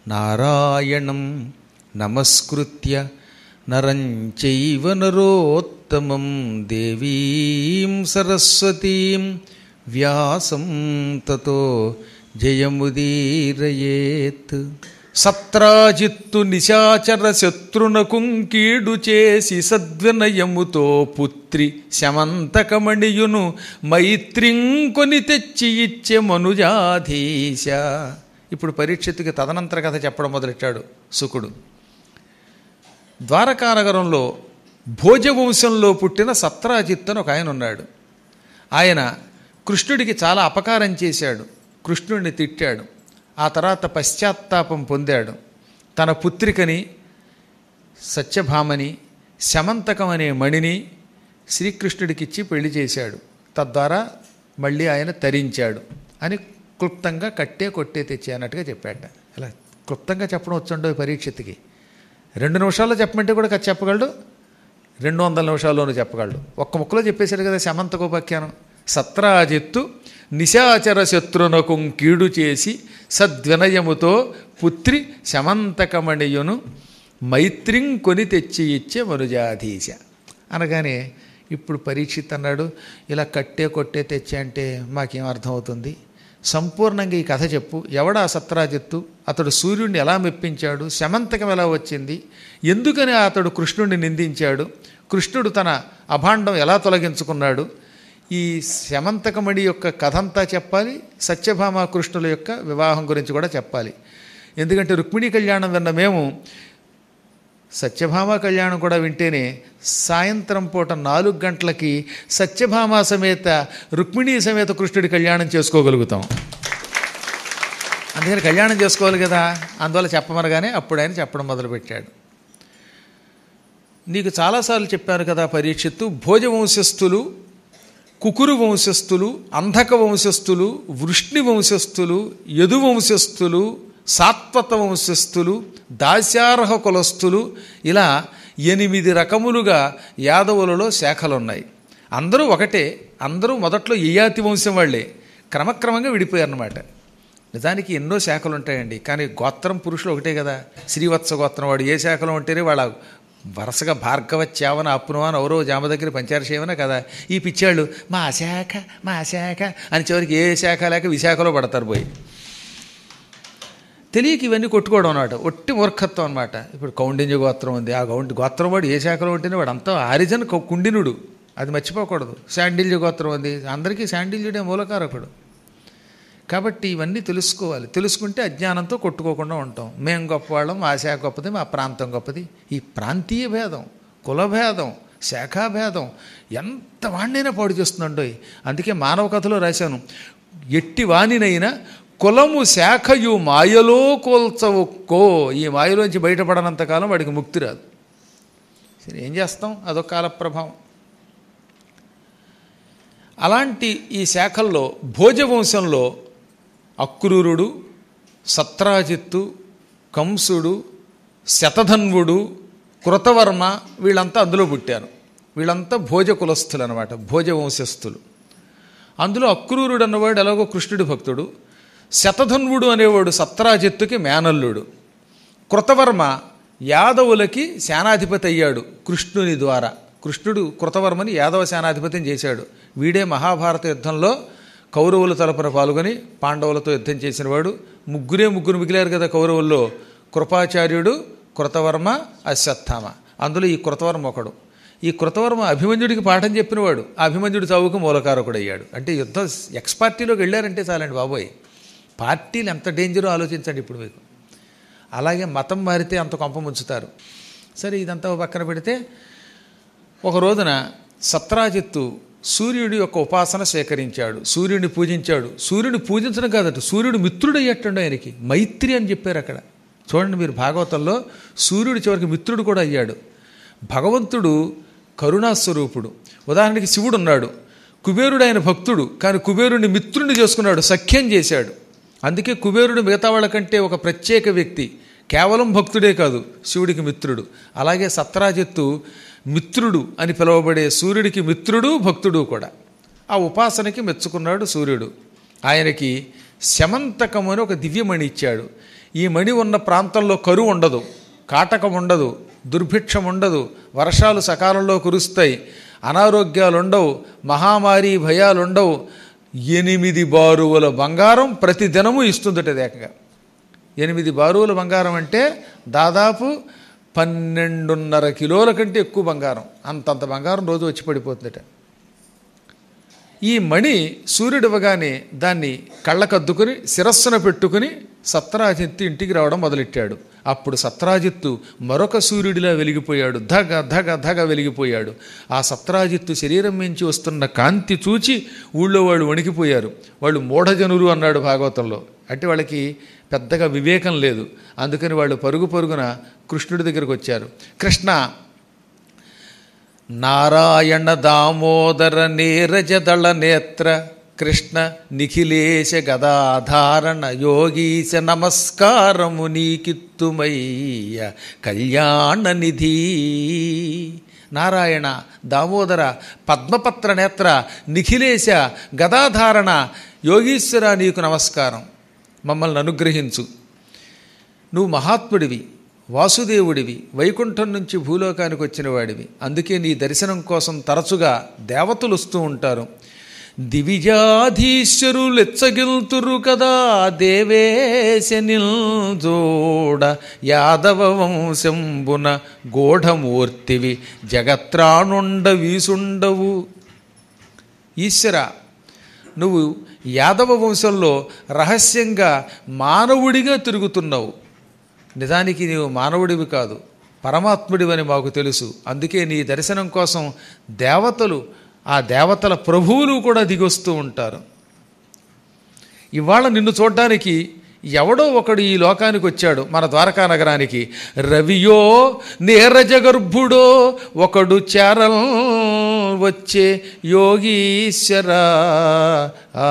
నారాయణం నమస్కృత్య నరం చైవ నరోత్తమం దేవీం సరస్వతీం వ్యాసం తతో జయముదీరయేత్ సత్రాజిత్తు నిశాచర శత్రునకుంకీడు చేసి సద్వినయముతో పుత్రి శమంతకమణియును మైత్రింకొని తెచ్చి ఇచ్చే మనుజాధీశ ఇప్పుడు పరీక్షిత్తుకి తదనంతర కథ చెప్పడం మొదలెట్టాడు సుకుడు ద్వారకానగరంలో భోజవంశంలో పుట్టిన సత్రాజిత్ అని ఒక ఆయన ఉన్నాడు ఆయన కృష్ణుడికి చాలా అపకారం చేశాడు కృష్ణుడిని తిట్టాడు ఆ తర్వాత పశ్చాత్తాపం పొందాడు తన పుత్రికని సత్యభామని శమంతకం అనే మణిని శ్రీకృష్ణుడికిచ్చి పెళ్లి చేశాడు తద్వారా మళ్ళీ ఆయన తరించాడు అని క్లుప్తంగా కట్టే కొట్టే తెచ్చే అన్నట్టుగా చెప్పాట అలా క్లుప్తంగా చెప్పడం వచ్చుండో పరీక్షత్కి రెండు నిమిషాల్లో చెప్పమంటే కూడా కథ చెప్పగలడు రెండు వందల నిమిషాల్లోనూ చెప్పగలడు ఒక్క ముక్కలో చెప్పేశాడు కదా శమంతకోపాఖ్యానం సత్రాజిత్తు నిశాచర శత్రునకు కీడు చేసి సద్వినయముతో పుత్రి శమంతకమణియును మైత్రిం కొని తెచ్చి ఇచ్చే మనుజాధీశ అనగానే ఇప్పుడు పరీక్షిత్ అన్నాడు ఇలా కట్టే కొట్టే తెచ్చే అంటే మాకేం అర్థమవుతుంది సంపూర్ణంగా ఈ కథ చెప్పు ఎవడా సత్రాజిత్తు అతడు సూర్యుడిని ఎలా మెప్పించాడు శమంతకం ఎలా వచ్చింది ఎందుకని అతడు కృష్ణుడిని నిందించాడు కృష్ణుడు తన అభాండం ఎలా తొలగించుకున్నాడు ఈ శమంతకమణి యొక్క కథంతా చెప్పాలి సత్యభామ కృష్ణుల యొక్క వివాహం గురించి కూడా చెప్పాలి ఎందుకంటే రుక్మిణీ కళ్యాణం విన్న మేము సత్యభామ కళ్యాణం కూడా వింటేనే సాయంత్రం పూట నాలుగు గంటలకి సత్యభామ సమేత రుక్మిణీ సమేత కృష్ణుడి కళ్యాణం చేసుకోగలుగుతాం అందుకని కళ్యాణం చేసుకోవాలి కదా అందువల్ల చెప్పమనగానే అప్పుడు ఆయన చెప్పడం మొదలుపెట్టాడు నీకు చాలాసార్లు చెప్పాను కదా పరీక్షిత్తు భోజవంశస్థులు కుకురు వంశస్థులు అంధక వంశస్థులు వృష్ణి వంశస్థులు యదు వంశస్థులు సాత్వత వంశస్థులు దాస్యార్హ కులస్థులు ఇలా ఎనిమిది రకములుగా యాదవులలో శాఖలున్నాయి అందరూ ఒకటే అందరూ మొదట్లో యయాతి వంశం వాళ్ళే క్రమక్రమంగా విడిపోయారన్నమాట నిజానికి ఎన్నో శాఖలు ఉంటాయండి కానీ గోత్రం పురుషులు ఒకటే కదా శ్రీవత్స గోత్రం వాడు ఏ శాఖలో ఉంటేనే వాళ్ళ వరుసగా భార్గవ చేవన అప్పునవాన ఎవరో జామ దగ్గర పంచార సేవన కదా ఈ పిచ్చాళ్ళు మా శాఖ మా శాఖ అని చివరికి ఏ శాఖ లేక విశాఖలో పడతారు పోయి తెలియక ఇవన్నీ కొట్టుకోవడం అనమాట ఒట్టి మూర్ఖత్వం అనమాట ఇప్పుడు కౌండిన్య గోత్రం ఉంది ఆ కౌండి గోత్రం వాడు ఏ శాఖలో ఉంటేనే వాడు అంతా ఆరిజన్ కౌ- కుండినుడు అది మర్చిపోకూడదు శాండిల్య గోత్రం ఉంది అందరికీ శాండిల్యుడే మూలకారకుడు కాబట్టి ఇవన్నీ తెలుసుకోవాలి తెలుసుకుంటే అజ్ఞానంతో కొట్టుకోకుండా ఉంటాం మేము గొప్పవాళ్ళం మా శాఖ గొప్పది మా ప్రాంతం గొప్పది ఈ ప్రాంతీయ భేదం కులభేదం శాఖాభేదం ఎంత వాణ్ణైనా పాడు చేస్తుందండో అందుకే మానవ కథలో రాశాను ఎట్టి వాణినైనా కులము శాఖయు మాయలో కోల్చవుక్కో ఈ మాయలోంచి బయటపడనంతకాలం వాడికి ముక్తి రాదు సరే ఏం చేస్తాం అదొక కాల ప్రభావం అలాంటి ఈ శాఖల్లో భోజవంశంలో అక్రూరుడు సత్రాజిత్తు కంసుడు శతధన్వుడు కృతవర్మ వీళ్ళంతా అందులో పుట్టారు వీళ్ళంతా భోజ కులస్థులు అనమాట భోజవంశస్థులు అందులో అక్రూరుడు అన్నవాడు ఎలాగో కృష్ణుడి భక్తుడు శతధన్వుడు అనేవాడు సత్రాజిత్తుకి మేనల్లుడు కృతవర్మ యాదవులకి సేనాధిపతి అయ్యాడు కృష్ణుని ద్వారా కృష్ణుడు కృతవర్మని యాదవ సేనాధిపతిని చేశాడు వీడే మహాభారత యుద్ధంలో కౌరవుల తరపున పాల్గొని పాండవులతో యుద్ధం చేసినవాడు ముగ్గురే ముగ్గురు మిగిలారు కదా కౌరవుల్లో కృపాచార్యుడు కృతవర్మ అశ్వత్థామ అందులో ఈ కృతవర్మ ఒకడు ఈ కృతవర్మ అభిమన్యుడికి పాఠం చెప్పినవాడు ఆ అభిమన్యుడి చావుకు మూలకారకుడు అయ్యాడు అంటే యుద్ధం ఎక్స్ పార్టీలోకి వెళ్ళారంటే చాలండి బాబోయ్ పార్టీలు ఎంత డేంజరో ఆలోచించండి ఇప్పుడు మీకు అలాగే మతం మారితే అంత కొంప ముంచుతారు సరే ఇదంతా ఓ పక్కన పెడితే ఒక రోజున సత్రాజిత్తు సూర్యుడి యొక్క ఉపాసన స్వీకరించాడు సూర్యుడిని పూజించాడు సూర్యుడిని పూజించడం కాదట సూర్యుడు మిత్రుడు అయ్యట్టండు ఆయనకి మైత్రి అని చెప్పారు అక్కడ చూడండి మీరు భాగవతంలో సూర్యుడు చివరికి మిత్రుడు కూడా అయ్యాడు భగవంతుడు కరుణాస్వరూపుడు ఉదాహరణకి శివుడు ఉన్నాడు కుబేరుడు ఆయన భక్తుడు కానీ కుబేరుడిని మిత్రుడిని చేసుకున్నాడు సఖ్యం చేశాడు అందుకే కుబేరుడు మిగతా వాళ్ళకంటే ఒక ప్రత్యేక వ్యక్తి కేవలం భక్తుడే కాదు శివుడికి మిత్రుడు అలాగే సత్రాజిత్తు మిత్రుడు అని పిలువబడే సూర్యుడికి మిత్రుడు భక్తుడు కూడా ఆ ఉపాసనకి మెచ్చుకున్నాడు సూర్యుడు ఆయనకి శమంతకం అని ఒక దివ్యమణి ఇచ్చాడు ఈ మణి ఉన్న ప్రాంతంలో కరువు ఉండదు కాటకం ఉండదు దుర్భిక్షం ఉండదు వర్షాలు సకాలంలో కురుస్తాయి అనారోగ్యాలు ఉండవు మహామారి భయాలు ఉండవు ఎనిమిది బారువుల బంగారం ప్రతి దినము ఇస్తుందట ఏకంగా ఎనిమిది బారువుల బంగారం అంటే దాదాపు పన్నెండున్నర కిలోల కంటే ఎక్కువ బంగారం అంతంత బంగారం రోజు వచ్చి పడిపోతుందట ఈ మణి సూర్యుడు ఇవ్వగానే దాన్ని కళ్ళకద్దుకుని శిరస్సున పెట్టుకుని సత్రాజిత్తు ఇంటికి రావడం మొదలెట్టాడు అప్పుడు సత్రాజిత్తు మరొక సూర్యుడిలా వెలిగిపోయాడు ధగ ధగ ధగ వెలిగిపోయాడు ఆ సత్రాజిత్తు శరీరం నుంచి వస్తున్న కాంతి చూచి ఊళ్ళో వాళ్ళు వణికిపోయారు వాళ్ళు మూఢజనులు అన్నాడు భాగవతంలో అంటే వాళ్ళకి పెద్దగా వివేకం లేదు అందుకని వాళ్ళు పరుగు పరుగున కృష్ణుడి దగ్గరకు వచ్చారు కృష్ణ నారాయణ దామోదర నీరజదళ నేత్ర కృష్ణ నిఖిలేశ గదాధారణ యోగీశ నమస్కారము నీకిత్తుమయ్య కళ్యాణ నిధి నారాయణ దామోదర పద్మపత్ర నేత్ర నిఖిలేశ గదాధారణ యోగీశ్వర నీకు నమస్కారం మమ్మల్ని అనుగ్రహించు నువ్వు మహాత్ముడివి వాసుదేవుడివి వైకుంఠం నుంచి భూలోకానికి వచ్చిన వాడివి అందుకే నీ దర్శనం కోసం తరచుగా దేవతలు వస్తూ ఉంటారు దివిజాధీశ్వరులు ఎచ్చగిల్తురు కదా దేవేశ నిల్జోడ యాదవ వంశంబున గూఢమూర్తివి జగత్రాణుండ వీసుండవు ఈశ్వర నువ్వు యాదవ వంశంలో రహస్యంగా మానవుడిగా తిరుగుతున్నావు నిజానికి నీవు మానవుడివి కాదు పరమాత్ముడివని మాకు తెలుసు అందుకే నీ దర్శనం కోసం దేవతలు ఆ దేవతల ప్రభువులు కూడా దిగొస్తూ ఉంటారు ఇవాళ నిన్ను చూడడానికి ఎవడో ఒకడు ఈ లోకానికి వచ్చాడు మన ద్వారకా నగరానికి రవియో నీరజగర్భుడో ఒకడు చేరల్ వచ్చే యోగీశ్వర ఆ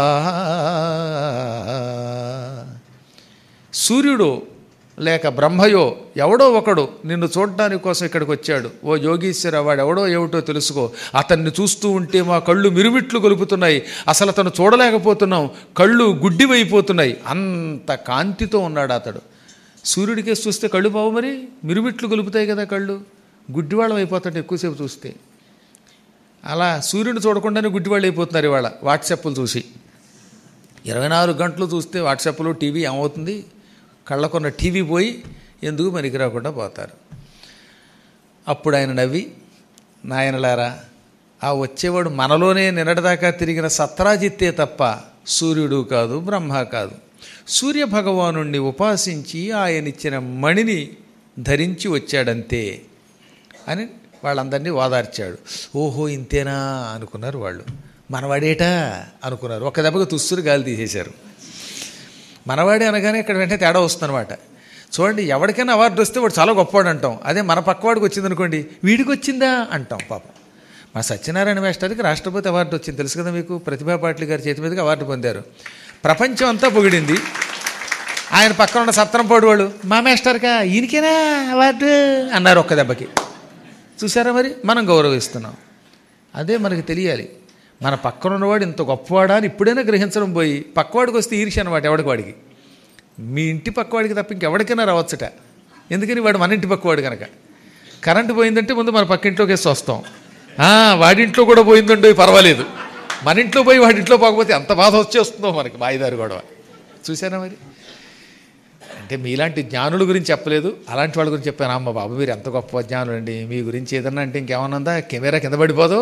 సూర్యుడు లేక బ్రహ్మయో ఎవడో ఒకడు నిన్ను చూడడానికి కోసం ఇక్కడికి వచ్చాడు ఓ యోగీశ్వర వాడు ఎవడో ఏమిటో తెలుసుకో అతన్ని చూస్తూ ఉంటే మా కళ్ళు మిరుమిట్లు గొలుపుతున్నాయి అసలు అతను చూడలేకపోతున్నాం కళ్ళు గుడ్డివైపోతున్నాయి అంత కాంతితో ఉన్నాడు అతడు సూర్యుడికే చూస్తే కళ్ళు బావు మరి మిరుమిట్లు గొలుపుతాయి కదా కళ్ళు గుడ్డివాళ్ళం అయిపోతాడు ఎక్కువసేపు చూస్తే అలా సూర్యుడిని చూడకుండానే గుడ్డివాళ్ళు అయిపోతున్నారు ఇవాళ వాట్సాప్లు చూసి ఇరవై నాలుగు గంటలు చూస్తే వాట్సాప్లో టీవీ ఏమవుతుంది కళ్ళకున్న టీవీ పోయి ఎందుకు పనికి రాకుండా పోతారు అప్పుడు ఆయన నవ్వి నాయనలారా ఆ వచ్చేవాడు మనలోనే నిన్నటిదాకా తిరిగిన సత్రాజిత్తే తప్ప సూర్యుడు కాదు బ్రహ్మ కాదు సూర్య భగవానుణ్ణి ఉపాసించి ఆయనిచ్చిన మణిని ధరించి వచ్చాడంతే అని వాళ్ళందరినీ ఓదార్చాడు ఓహో ఇంతేనా అనుకున్నారు వాళ్ళు మనవాడేటా అనుకున్నారు ఒక దెబ్బగా తుస్సురు గాలి తీసేశారు మనవాడే అనగానే ఇక్కడ వెంటనే తేడా వస్తుందన్నమాట చూడండి ఎవరికైనా అవార్డు వస్తే వాడు చాలా గొప్పవాడు అంటాం అదే మన పక్కవాడికి వచ్చింది అనుకోండి వీడికి వచ్చిందా అంటాం పాపం మా సత్యనారాయణ మాస్టర్కి రాష్ట్రపతి అవార్డు వచ్చింది తెలుసు కదా మీకు ప్రతిభా పాటిల్ గారి చేతి మీదకి అవార్డు పొందారు ప్రపంచం అంతా పొగిడింది ఆయన పక్కన ఉన్న సత్రంపాడు వాళ్ళు మా మాస్టర్కా ఈయనకేనా అవార్డు అన్నారు ఒక్క దెబ్బకి చూసారా మరి మనం గౌరవిస్తున్నాం అదే మనకి తెలియాలి మన పక్కన ఉన్నవాడు ఇంత గొప్పవాడా అని ఇప్పుడైనా గ్రహించడం పోయి పక్కవాడికి వస్తే ఈర్ష్య అనమాట ఎవడికి వాడికి మీ ఇంటి పక్కవాడికి తప్ప ఇంకెవడికైనా రావచ్చుట ఎందుకని వాడు మన ఇంటి పక్కవాడు కనుక కరెంటు పోయిందంటే ముందు మన పక్కింట్లోకి వేసి వస్తాం ఆ, వాడింట్లో కూడా పోయిందండి పర్వాలేదు మన ఇంట్లో పోయి వాడింట్లో పోకపోతే ఎంత బాధ వచ్చేస్తుందో మనకి మాయిదారు గొడవ చూసారా మరి అంటే మీలాంటి జ్ఞానుల గురించి చెప్పలేదు అలాంటి వాళ్ళ గురించి చెప్పాను అమ్మ బాబు మీరు ఎంత గొప్ప జ్ఞానులు అండి మీ గురించి ఏదన్నా అంటే ఇంకేమన్నా కెమెరా కింద పడిపోదు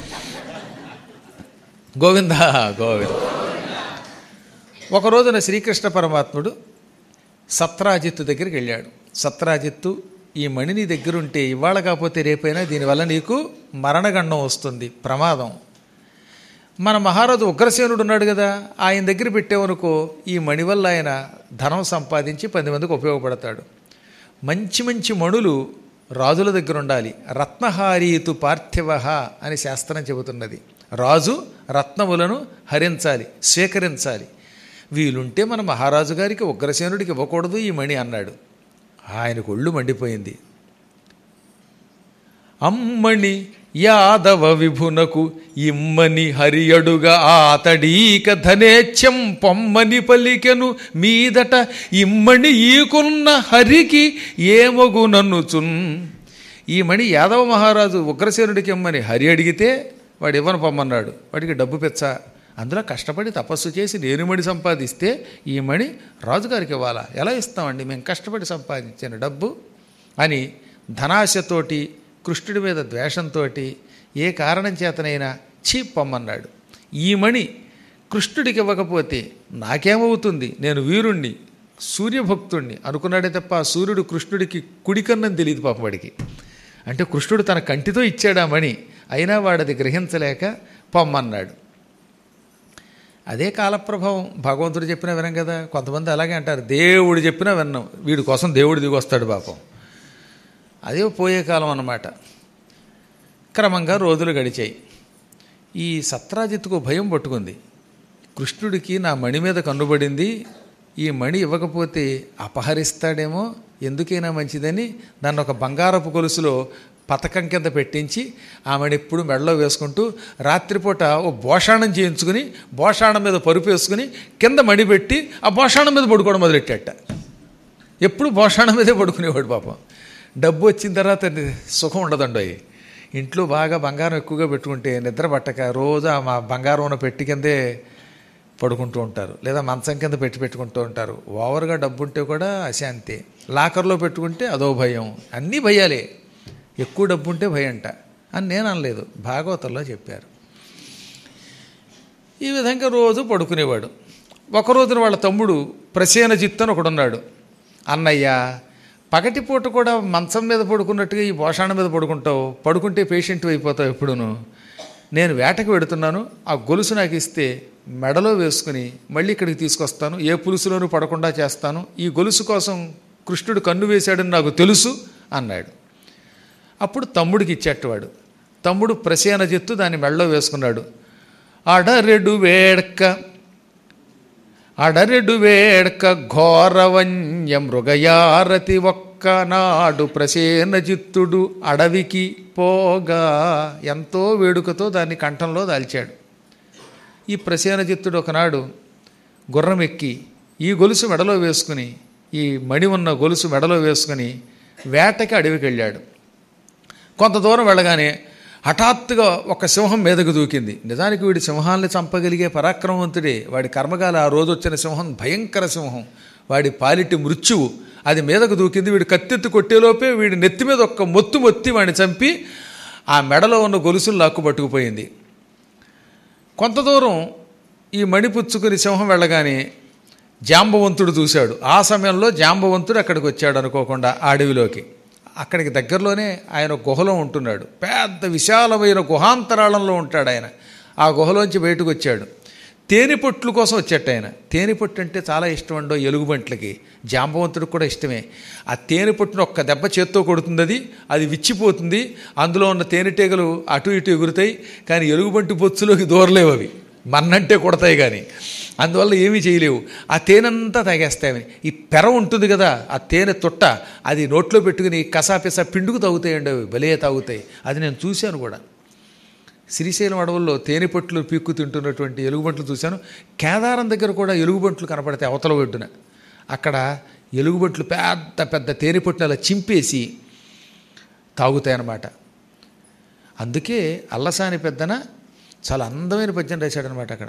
గోవింద గోవింద ఒక రోజున శ్రీకృష్ణ పరమాత్ముడు సత్రాజిత్తు దగ్గరికి వెళ్ళాడు సత్రాజిత్తు ఈ మణి నీ దగ్గర ఉంటే ఇవాళ కాకపోతే రేపైనా దీనివల్ల నీకు మరణగండం వస్తుంది ప్రమాదం మన మహారాజు ఉగ్రసేనుడు ఉన్నాడు కదా ఆయన దగ్గర పెట్టేవనుకో ఈ మణి వల్ల ఆయన ధనం సంపాదించి పది మందికి ఉపయోగపడతాడు మంచి మంచి మణులు రాజుల దగ్గర ఉండాలి రత్నహారీతు పార్థివ అని శాస్త్రం చెబుతున్నది రాజు రత్నములను హరించాలి స్వీకరించాలి వీలుంటే మన మహారాజు గారికి ఉగ్రసేనుడికి ఇవ్వకూడదు ఈ మణి అన్నాడు ఆయనకు ఒళ్ళు మండిపోయింది అమ్మణి యాదవ విభునకు ఇమ్మని హరియడుగా ఆతడీక ధనేచ్ఛం పొమ్మని పలికెను మీదట ఇమ్మణి ఈకున్న హరికి ఏమగు నన్నుచున్ ఈ మణి యాదవ మహారాజు ఉగ్రసేనుడికి ఇమ్మని హరి అడిగితే వాడు ఇవ్వను పొమ్మన్నాడు వాడికి డబ్బు పెచ్చ అందులో కష్టపడి తపస్సు చేసి నేను మణి సంపాదిస్తే ఈ మణి రాజుగారికి ఇవ్వాలా ఎలా ఇస్తామండి మేము కష్టపడి సంపాదించిన డబ్బు అని ధనాశతోటి కృష్ణుడి మీద ద్వేషంతో ఏ కారణం చేతనైనా చీ పొమ్మన్నాడు ఈ మణి కృష్ణుడికి ఇవ్వకపోతే నాకేమవుతుంది నేను వీరుణ్ణి సూర్యభక్తుణ్ణి అనుకున్నాడే తప్ప ఆ సూర్యుడు కృష్ణుడికి కుడికన్నం తెలియదు పాపం వాడికి అంటే కృష్ణుడు తన కంటితో ఇచ్చాడా మణి అయినా వాడది గ్రహించలేక పొమ్మన్నాడు అదే కాలప్రభావం భగవంతుడు చెప్పినా వినం కదా కొంతమంది అలాగే అంటారు దేవుడు చెప్పినా విన్నాం వీడి కోసం దేవుడు దిగి వస్తాడు పాపం అదే పోయే కాలం అన్నమాట క్రమంగా రోజులు గడిచాయి ఈ సత్రాజిత్తుకు భయం పట్టుకుంది కృష్ణుడికి నా మణి మీద కన్నుబడింది ఈ మణి ఇవ్వకపోతే అపహరిస్తాడేమో ఎందుకైనా మంచిదని నన్ను ఒక బంగారపు గొలుసులో పథకం కింద పెట్టించి ఆమెను ఎప్పుడు మెడలో వేసుకుంటూ రాత్రిపూట ఓ భోషాణం చేయించుకుని భోషాణం మీద పరుపు వేసుకుని కింద మణి పెట్టి ఆ భోషాణం మీద పడుకోవడం మొదలెట్టాట ఎప్పుడు భోషాణం మీదే పడుకునేవాడు పాపం డబ్బు వచ్చిన తర్వాత సుఖం ఉండదండి అవి ఇంట్లో బాగా బంగారం ఎక్కువగా పెట్టుకుంటే నిద్ర పట్టక రోజు ఆ మా బంగారం ఉన్న పెట్టి కిందే పడుకుంటూ ఉంటారు లేదా మంచం కింద పెట్టి పెట్టుకుంటూ ఉంటారు ఓవర్గా డబ్బు ఉంటే కూడా అశాంతి లాకర్లో పెట్టుకుంటే అదో భయం అన్నీ భయాలే ఎక్కువ డబ్బు ఉంటే భయంట అని నేను అనలేదు భాగవతంలో చెప్పారు ఈ విధంగా రోజు పడుకునేవాడు ఒక రోజున వాళ్ళ తమ్ముడు ప్రసేనజిత్ అని ఒకడున్నాడు అన్నయ్య పగటిపూట కూడా మంచం మీద పడుకున్నట్టుగా ఈ భోషాణ మీద పడుకుంటావు పడుకుంటే పేషెంట్ అయిపోతావు ఎప్పుడును నేను వేటకు వెడుతున్నాను ఆ గొలుసు నాకు ఇస్తే మెడలో వేసుకుని మళ్ళీ ఇక్కడికి తీసుకొస్తాను ఏ పులుసులోనూ పడకుండా చేస్తాను ఈ గొలుసు కోసం కృష్ణుడు కన్ను వేశాడని నాకు తెలుసు అన్నాడు అప్పుడు తమ్ముడికి ఇచ్చేటవాడు తమ్ముడు ప్రసేనజిత్తు దాన్ని మెడలో వేసుకున్నాడు అడరెడు వేడక అడరెడు వేడక ఘోరవన్య మృగయారతి ఒక్కనాడు ప్రసేనజిత్తుడు అడవికి పోగా ఎంతో వేడుకతో దాన్ని కంఠంలో దాల్చాడు ఈ ప్రసేనజిత్తుడు ఒకనాడు గుర్రం ఎక్కి ఈ గొలుసు మెడలో వేసుకుని ఈ మణి ఉన్న గొలుసు మెడలో వేసుకుని వేటకి అడవికి వెళ్ళాడు కొంత దూరం వెళ్ళగానే హఠాత్తుగా ఒక సింహం మీదకు దూకింది నిజానికి వీడి సింహాన్ని చంపగలిగే పరాక్రమవంతుడే వాడి కర్మగాల ఆ రోజు వచ్చిన సింహం భయంకర సింహం వాడి పాలిటి మృత్యువు అది మీదకు దూకింది వీడు కత్తెత్తి కొట్టేలోపే వీడి నెత్తి మీద ఒక్క మొత్తు మొత్తి వాడిని చంపి ఆ మెడలో ఉన్న గొలుసులు లాక్కు పట్టుకుపోయింది కొంత దూరం ఈ మణిపుచ్చుకుని సింహం వెళ్ళగానే జాంబవంతుడు చూశాడు ఆ సమయంలో జాంబవంతుడు అక్కడికి వచ్చాడు అనుకోకుండా ఆ అడవిలోకి అక్కడికి దగ్గరలోనే ఆయన గుహలో ఉంటున్నాడు పెద్ద విశాలమైన గుహాంతరాళంలో ఉంటాడు ఆయన ఆ గుహలోంచి బయటకు వచ్చాడు తేనెపొట్లు కోసం వచ్చేట ఆయన తేనెపొట్టు అంటే చాలా ఇష్టం అండో ఎలుగుబంట్లకి జాంబవంతుడికి కూడా ఇష్టమే ఆ తేనెపొట్టును ఒక్క దెబ్బ చేత్తో కొడుతుంది అది అది విచ్చిపోతుంది అందులో ఉన్న తేనెటీగలు అటు ఇటు ఎగురుతాయి కానీ ఎలుగుబంటి పొచ్చులోకి దూరలేవు అవి మన్నంటే కొడతాయి కానీ అందువల్ల ఏమీ చేయలేవు ఆ తేనెంతా తాగేస్తాయని ఈ పెర ఉంటుంది కదా ఆ తేనె తొట్ట అది నోట్లో పెట్టుకుని కసాపిసా పిండుకు తాగుతాయండి అవి భలే తాగుతాయి అది నేను చూశాను కూడా శ్రీశైలం అడవుల్లో తేనెపట్లు పీక్కు తింటున్నటువంటి ఎలుగుబంట్లు చూశాను కేదారం దగ్గర కూడా ఎలుగుబంట్లు కనపడతాయి అవతల ఒడ్డున అక్కడ ఎలుగుబంట్లు పెద్ద పెద్ద తేనెపట్లు అలా చింపేసి తాగుతాయి అన్నమాట అందుకే అల్లసాని పెద్దన చాలా అందమైన పద్యం రాశాడనమాట అక్కడ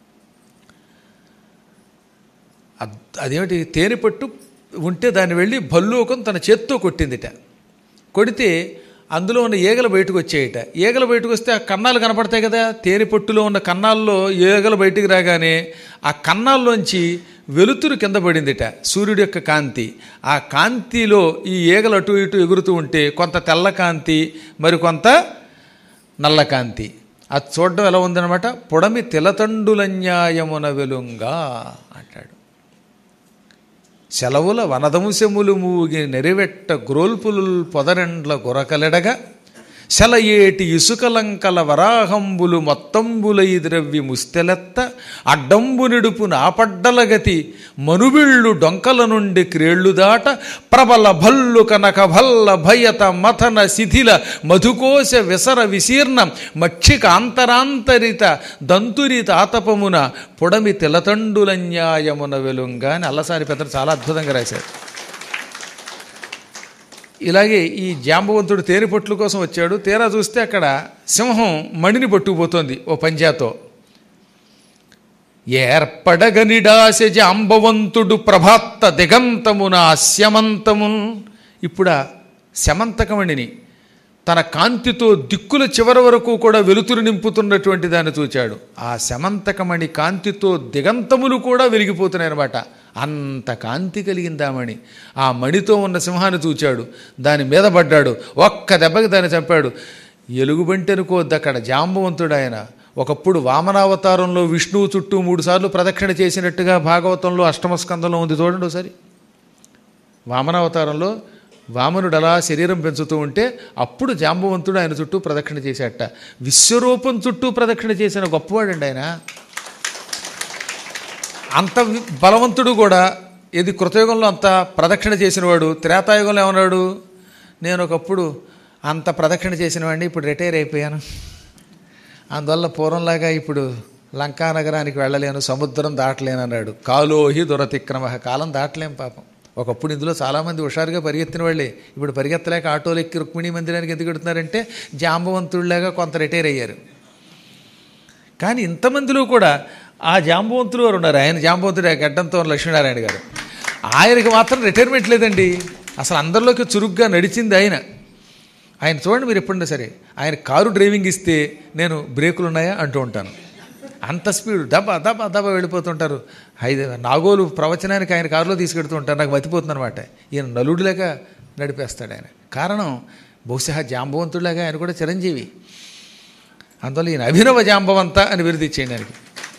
అద్- అదేమిటి తేనెపట్టు ఉంటే దాన్ని వెళ్ళి భల్లూకం తన చేత్తో కొట్టిందిట కొడితే అందులో ఉన్న ఈగలు బయటకు వచ్చాయట ఈగలు బయటకు వస్తే ఆ కన్నాలు కనపడతాయి కదా తేనెపట్టులో ఉన్న కన్నాల్లో ఈగలు బయటికి రాగానే ఆ కన్నాల్లోంచి వెలుతురు కింద పడిందిట సూర్యుడి యొక్క కాంతి ఆ కాంతిలో ఈ ఈగలు అటు ఇటు ఎగురుతూ ఉంటే కొంత తెల్ల కాంతి మరి కొంత నల్ల కాంతి అది చూడడం ఎలా ఉందన్నమాట పొడమి తిలతండులన్యాయమున వెలుంగా అంటాడు సెలవుల వనదంశములు మూగి నెరివెట్ట గ్రోల్పులు పొదరెండ్ల గురకలెడగా శలయేటి ఇసుకలంకల వరాహంబులు మొత్తంబులై ద్రవ్య ముస్తెలెత్త అడ్డంబు నిడుపు నాపడ్డల గతి మనుబిళ్ళు డొంకల నుండి క్రేళ్లు దాట ప్రబల భల్లు కనక భల్ల భయత మథన శిథిల మధుకోశ విసర విశీర్ణ మక్షిక అంతరాంతరిత దంతురి తాతపమున పొడమి తిలతండులన్యాయమున వెలుంగా అని అల్లసారి పెద్దలు చాలా అద్భుతంగా రాశారు ఇలాగే ఈ జాంబవంతుడు తేనెపొట్లు కోసం వచ్చాడు తీరా చూస్తే అక్కడ సింహం మణిని పట్టుకుపోతోంది ఓ పంజాతో ఏర్పడగనిడాశ జాంబవంతుడు ప్రభాత్త దిగంతమున స్యమంతమున్ ఇప్పుడు ఆ శమంతకమణిని తన కాంతితో దిక్కుల చివరి వరకు కూడా వెలుతురు నింపుతున్నటువంటి దాన్ని చూచాడు ఆ శమంతకమణి కాంతితో దిగంతములు కూడా వెలిగిపోతున్నాయి అనమాట అంత కాంతి కలిగిందామణి ఆ మణితో ఉన్న సింహాన్ని చూచాడు దాని మీద పడ్డాడు ఒక్క దెబ్బకి దాన్ని చంపాడు ఎలుగుబంటి అనుకోవద్దు అక్కడ జాంబవంతుడు ఆయన ఒకప్పుడు వామనావతారంలో విష్ణువు చుట్టూ మూడుసార్లు ప్రదక్షిణ చేసినట్టుగా భాగవతంలో అష్టమ స్కందంలో ఉంది చూడండి ఒకసారి వామనావతారంలో వామనుడు అలా శరీరం పెంచుతూ ఉంటే అప్పుడు జాంబవంతుడు ఆయన చుట్టూ ప్రదక్షిణ చేశాట విశ్వరూపం చుట్టూ ప్రదక్షిణ చేసిన గొప్పవాడండి ఆయన అంత వి- బలవంతుడు కూడా ఇది కృతయుగంలో అంత ప్రదక్షిణ చేసినవాడు త్రేతాయుగంలో ఏమన్నాడు నేను ఒకప్పుడు అంత ప్రదక్షిణ చేసిన వాడిని ఇప్పుడు రిటైర్ అయిపోయాను అందువల్ల పూర్వంలాగా ఇప్పుడు లంకా నగరానికి వెళ్ళలేను సముద్రం దాటలేను అన్నాడు కాలోహి దురతిక్రమ కాలం దాటలేం పాపం ఒకప్పుడు ఇందులో చాలామంది హుషారుగా పరిగెత్తిన వాళ్ళే ఇప్పుడు పరిగెత్తలేక ఆటోలు ఎక్కి రుక్మిణి మందిరానికి ఎందుకు ఎడుతున్నారంటే జాంబవంతుడిలాగా కొంత రిటైర్ అయ్యారు కానీ ఇంతమందిలో కూడా ఆ జాంబవంతులు వారు ఉన్నారు ఆయన జాంబవంతుడు గడ్డంతో లక్ష్మీనారాయణ గారు ఆయనకి మాత్రం రిటైర్మెంట్ లేదండి అసలు అందరిలోకి చురుగ్గా నడిచింది ఆయన ఆయన చూడండి మీరు ఎప్పుడైనా సరే ఆయన కారు డ్రైవింగ్ ఇస్తే నేను బ్రేకులు ఉన్నాయా అంటూ ఉంటాను అంత స్పీడ్ దబా దబా దబా వెళ్ళిపోతుంటారు ఐదు నాగోలు ప్రవచనానికి ఆయన కారులో తీసుకెడుతూ ఉంటారు నాకు మతిపోతుంది అనమాట ఈయన నలుడిలాగా నడిపేస్తాడు ఆయన కారణం బహుశా జాంబవంతుడిలాగా ఆయన కూడా చిరంజీవి అందువల్ల ఈయన అభినవ జాంబవంత అని బిరుదిచ్చేయండి ఆయనకి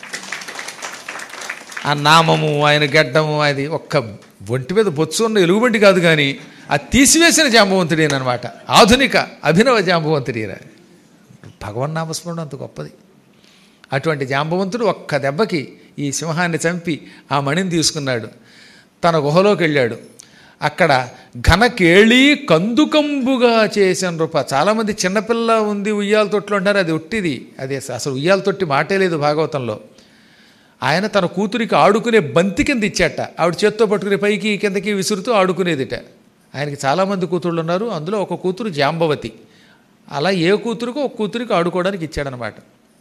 ఆ నామము ఆయన గడ్డము అది ఒక్క ఒంటి మీద బొత్సు ఉన్న ఎలుగుబంటి కాదు కానీ ఆ తీసివేసిన జాంబవంతుడేనమాట ఆధునిక అభినవ జాంబవంతుడేరా భగవన్ నామస్మరణ అంత గొప్పది అటువంటి జాంబవంతుడు ఒక్క దెబ్బకి ఈ సింహాన్ని చంపి ఆ మణిని తీసుకున్నాడు తన గుహలోకి వెళ్ళాడు అక్కడ ఘనకేళి కందుకంబుగా చేసిన రూప చాలామంది చిన్నపిల్ల ఉంది ఉయ్యాల తొట్లు అంటారు అది ఒట్టిది అది అసలు ఉయ్యాల తొట్టి మాటే లేదు భాగవతంలో ఆయన తన కూతురికి ఆడుకునే బంతి కింద ఇచ్చాట ఆవిడ చేత్తో పట్టుకునే పైకి కిందకి విసురుతూ ఆడుకునేదిట ఆయనకి చాలామంది కూతుళ్ళు ఉన్నారు అందులో ఒక కూతురు జాంబవతి అలా ఏ కూతురుకో ఒక కూతురికి ఆడుకోవడానికి ఇచ్చాడనమాట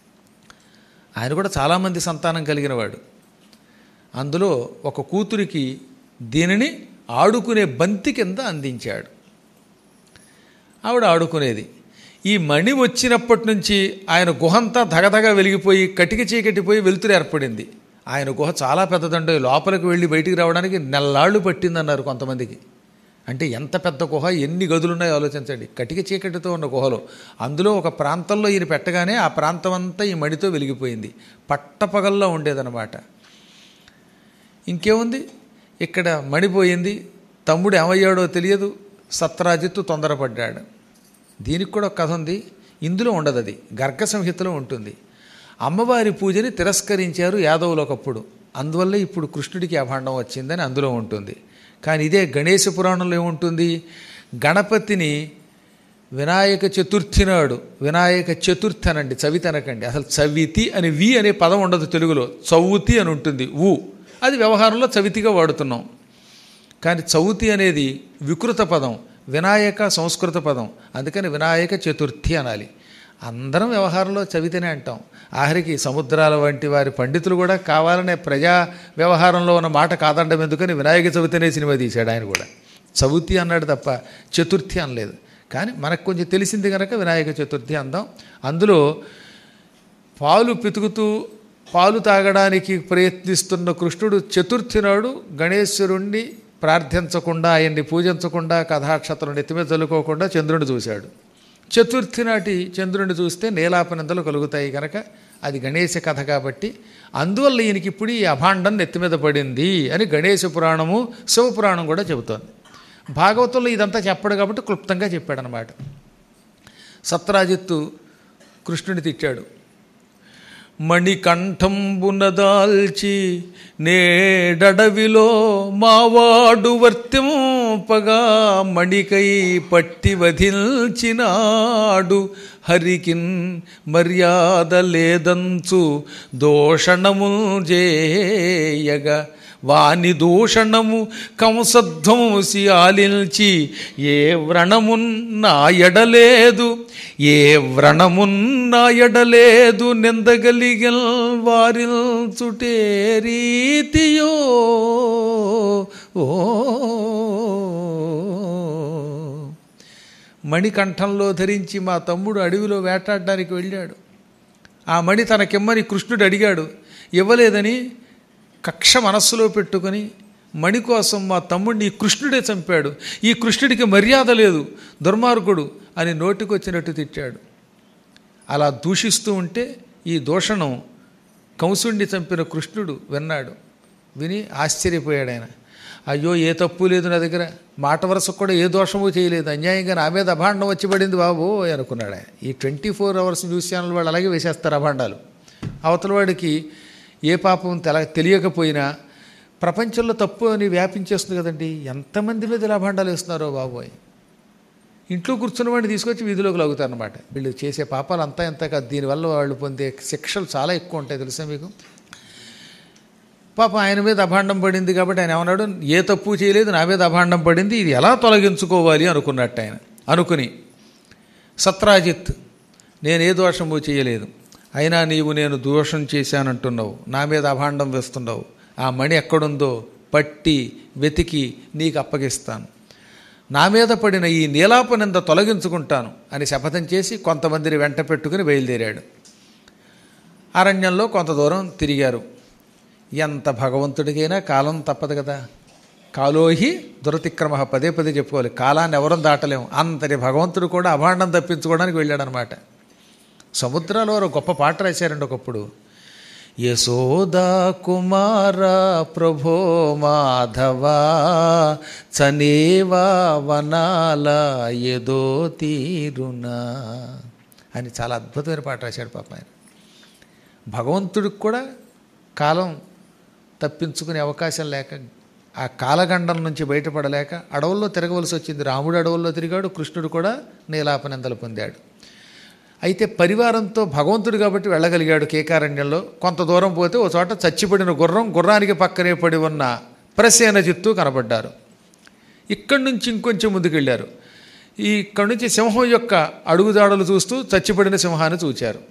ఆయన కూడా చాలామంది సంతానం కలిగినవాడు అందులో ఒక కూతురికి దీనిని ఆడుకునే బంతి కింద అందించాడు ఆవిడ ఆడుకునేది ఈ మణి వచ్చినప్పటి నుంచి ఆయన గుహంతా ధగధగ వెలిగిపోయి కటిక చీకటిపోయి వెలుతురు ఏర్పడింది ఆయన గుహ చాలా పెద్దదండి లోపలికి వెళ్ళి బయటికి రావడానికి నెల్లాళ్ళు పట్టిందన్నారు కొంతమందికి అంటే ఎంత పెద్ద గుహ ఎన్ని గదులు ఉన్నాయో ఆలోచించండి కటిక చీకటితో ఉన్న గుహలో అందులో ఒక ప్రాంతంలో ఈయన పెట్టగానే ఆ ప్రాంతం అంతా ఈ మడితో వెలిగిపోయింది పట్టపగల్లో ఉండేదన్నమాట ఇంకేముంది ఇక్కడ మడిపోయింది తమ్ముడు ఏమయ్యాడో తెలియదు సత్రాజిత్తు తొందరపడ్డాడు దీనికి కూడా ఒక కథ ఉంది ఇందులో ఉండదు అది గర్గ సంహితలో ఉంటుంది అమ్మవారి పూజని తిరస్కరించారు యాదవులు ఒకప్పుడు అందువల్ల ఇప్పుడు కృష్ణుడికి అభాండం వచ్చిందని అందులో ఉంటుంది కానీ ఇదే గణేశ పురాణంలో ఏముంటుంది గణపతిని వినాయక చతుర్థి నాడు వినాయక చతుర్థి అనండి చవితి అనకండి అసలు చవితి అని వి అనే పదం ఉండదు తెలుగులో చౌతి అని ఉంటుంది ఊ అది వ్యవహారంలో చవితిగా వాడుతున్నాం కానీ చౌతి అనేది వికృత పదం వినాయక సంస్కృత పదం అందుకని వినాయక చతుర్థి అనాలి అందరం వ్యవహారంలో చవితినే అంటాం ఆఖరికి సముద్రాల వంటి వారి పండితులు కూడా కావాలనే ప్రజా వ్యవహారంలో ఉన్న మాట కాదండం ఎందుకని వినాయక చవితి అనే సినిమా తీశాడు ఆయన కూడా చవితి అన్నాడు తప్ప చతుర్థి అనలేదు కానీ మనకు కొంచెం తెలిసింది కనుక వినాయక చతుర్థి అందాం అందులో పాలు పితుకుతూ పాలు తాగడానికి ప్రయత్నిస్తున్న కృష్ణుడు చతుర్థి నాడు గణేశ్వరుణ్ణి ప్రార్థించకుండా ఆయన్ని పూజించకుండా కథాక్షతలు నెత్తిమీద చల్లుకోకుండా చంద్రుడిని చూశాడు చతుర్థి నాటి చంద్రుడిని చూస్తే నీలాపనిందలు కలుగుతాయి కనుక అది గణేశ కథ కాబట్టి అందువల్ల ఈయనకి ఇప్పుడు ఈ అభాండం నెత్తిమీద పడింది అని గణేశ పురాణము శివపురాణం కూడా చెబుతోంది భాగవతంలో ఇదంతా చెప్పడు కాబట్టి క్లుప్తంగా చెప్పాడనమాట సత్రాజిత్తు కృష్ణుని తిట్టాడు మణికంఠంబునదాల్చి నేడడవిలో మావాడు వర్తింపగా మణికై పట్టి వధిల్చినాడు హరికిన్ మర్యాద లేదంచు దోషణము జేయగా వాని దూషణము కంసధ్వంసి ఆలిల్చి ఏ వ్రణమున్నా ఎడలేదు ఏ వ్రణమున్నా ఎడలేదు నిందగలిగల్ వారిల్చుటే రీతియో ఓ మణికంఠంలో ధరించి మా తమ్ముడు అడవిలో వేటాడడానికి వెళ్ళాడు ఆ మణి తనకిమ్మని కృష్ణుడు అడిగాడు ఇవ్వలేదని కక్ష మనస్సులో పెట్టుకొని మణి కోసం మా తమ్ముడిని ఈ కృష్ణుడే చంపాడు ఈ కృష్ణుడికి మర్యాద లేదు దుర్మార్గుడు అని నోటికొచ్చినట్టు తిట్టాడు అలా దూషిస్తూ ఉంటే ఈ దూషణం కంసుడిని చంపిన కృష్ణుడు విన్నాడు విని ఆశ్చర్యపోయాడు ఆయన అయ్యో ఏ తప్పు లేదు నా దగ్గర మాట వరుసకు కూడా ఏ దోషము చేయలేదు అన్యాయంగా నా మీద అభాండం వచ్చి పడింది బాబు అనుకున్నాడు ఆయన ఈ twenty four hours news channel వాళ్ళు అలాగే వేసేస్తారు అభాండాలు అవతల వాడికి ఏ పాపం తెల తెలియకపోయినా ప్రపంచంలో తప్పు అని వ్యాపించేస్తుంది కదండి ఎంతమంది మీద ఇలా అభాండాలు వేస్తున్నారో బాబోయ్ ఇంట్లో కూర్చున్న వాడిని తీసుకొచ్చి వీధిలోకి లాగుతారనమాట వీళ్ళు చేసే పాపాలు అంతా ఎంత కాదు దీనివల్ల వాళ్ళు పొందే శిక్షలు చాలా ఎక్కువ ఉంటాయి తెలుసా మీకు పాప ఆయన మీద అభాండం పడింది కాబట్టి ఆయన ఏమన్నాడు ఏ తప్పు చేయలేదు నా మీద అభాండం పడింది ఇది ఎలా తొలగించుకోవాలి అనుకున్నట్టు ఆయన అనుకుని సత్రాజిత్ నేను ఏ దోషము చేయలేదు అయినా నీవు నేను దోషం చేశానంటున్నావు నా మీద అభాండం వేస్తున్నావు ఆ మణి ఎక్కడుందో పట్టి వెతికి నీకు అప్పగిస్తాను నా మీద పడిన ఈ నీలాపనింద తొలగించుకుంటాను అని శపథం చేసి కొంతమందిని వెంట పెట్టుకుని బయలుదేరాడు అరణ్యంలో కొంత దూరం తిరిగారు ఎంత భగవంతుడికైనా కాలం తప్పదు కదా కాలోహి దురతిక్రమ పదే పదే చెప్పుకోవాలి కాలాన్ని ఎవరం దాటలేము అంతటి భగవంతుడు కూడా అభాండం తప్పించుకోవడానికి వెళ్ళాడనమాట సముద్రాల వారు గొప్ప పాట రాశారండి ఒకప్పుడు యశోదా కుమార ప్రభో మాధవా చనేవా వనాల ఏదో తీరునా అని చాలా అద్భుతమైన పాట రాశాడు పాప ఆయన భగవంతుడికి కూడా కాలం తప్పించుకునే అవకాశం లేక ఆ కాలగండం నుంచి బయటపడలేక అడవుల్లో తిరగవలసి వచ్చింది రాముడు అడవుల్లో తిరిగాడు కృష్ణుడు కూడా నీలాపనిందలు పొందాడు అయితే పరివారంతో భగవంతుడు కాబట్టి వెళ్ళగలిగాడు కేకారణ్యంలో కొంత దూరం పోతే ఓ చోట చచ్చిపడిన గుర్రం గుర్రానికి పక్కనే పడి ఉన్న ప్రసేన చిత్తు కనబడ్డారు ఇక్కడి నుంచి ఇంకొంచెం ముందుకు వెళ్ళారు ఈ ఇక్కడి నుంచి సింహం యొక్క అడుగుజాడలు చూస్తూ చచ్చిపడిన సింహాన్ని చూచారు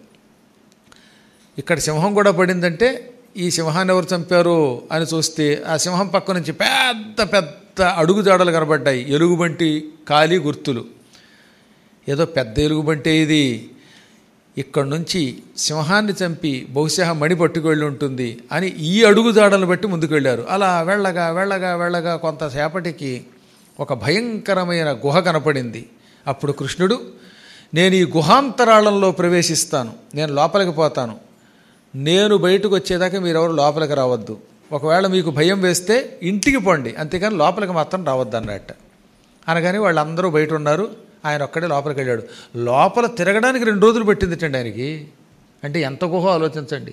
ఇక్కడ సింహం కూడా పడిందంటే ఈ సింహాన్ని ఎవరు చంపారు అని చూస్తే ఆ సింహం పక్క నుంచి పెద్ద పెద్ద అడుగుజాడలు కనబడ్డాయి ఎలుగుబంటి కాలి గుర్తులు ఏదో పెద్ద ఎలుగుబంటే ఇది ఇక్కడి నుంచి సింహాన్ని చంపి బహుశా మణి పట్టుకెళ్ళి ఉంటుంది అని ఈ అడుగుజాడలను బట్టి ముందుకు వెళ్ళారు అలా వెళ్ళగా వెళ్ళగా వెళ్ళగా కొంతసేపటికి ఒక భయంకరమైన గుహ కనపడింది అప్పుడు కృష్ణుడు నేను ఈ గుహాంతరాళంలో ప్రవేశిస్తాను నేను లోపలికి పోతాను నేను బయటకు వచ్చేదాకా మీరెవరు లోపలికి రావద్దు ఒకవేళ మీకు భయం వేస్తే ఇంటికి పోండి అంతేకాని లోపలికి మాత్రం రావద్దు అన్నట్ట అనగాని వాళ్ళందరూ బయట ఉన్నారు ఆయన ఒక్కడే లోపలికి వెళ్ళాడు లోపల తిరగడానికి రెండు రోజులు పెట్టిందిటండి ఆయనకి అంటే ఎంత గుహ ఆలోచించండి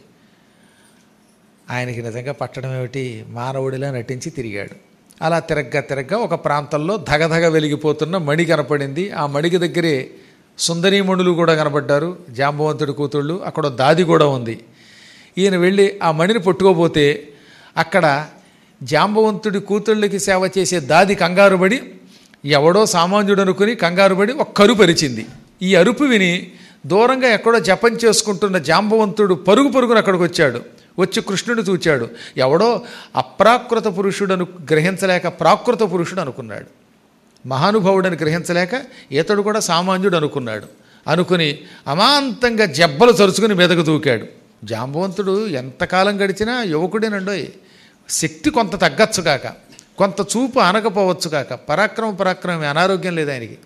ఆయనకి నిజంగా పట్టడం ఏమిటి మానవుడిలా నటించి తిరిగాడు అలా తిరగ్గా తిరగ్గా ఒక ప్రాంతంలో ధగధగ వెలిగిపోతున్న మణి కనపడింది ఆ మణికి దగ్గరే సుందరీమణులు కూడా కనపడ్డారు జాంబవంతుడి కూతుళ్ళు అక్కడ దాది కూడా ఉంది ఈయన వెళ్ళి ఆ మణిని పట్టుకోపోతే అక్కడ జాంబవంతుడి కూతుళ్ళకి సేవ చేసే దాది కంగారుబడి ఎవడో సామాన్యుడు అనుకుని కంగారుబడి ఒక్క అరుపు అరిచింది ఈ అరుపు విని దూరంగా ఎక్కడో జపం చేసుకుంటున్న జాంబవంతుడు పరుగు పరుగున అక్కడికి వచ్చాడు వచ్చి కృష్ణుడు చూచాడు ఎవడో అప్రాకృత పురుషుడను గ్రహించలేక ప్రాకృత పురుషుడు అనుకున్నాడు మహానుభావుడని గ్రహించలేక ఇతడు కూడా సామాన్యుడు అనుకున్నాడు అనుకుని అమాంతంగా జబ్బలు చరుచుకుని మీదకు దూకాడు జాంబవంతుడు ఎంతకాలం గడిచినా యువకుడేనండోయ్ శక్తి కొంత తగ్గచ్చు కాక కొంత చూపు అనకపోవచ్చు కాక పరాక్రమ పరాక్రమం అనారోగ్యం లేదు ఆయనకి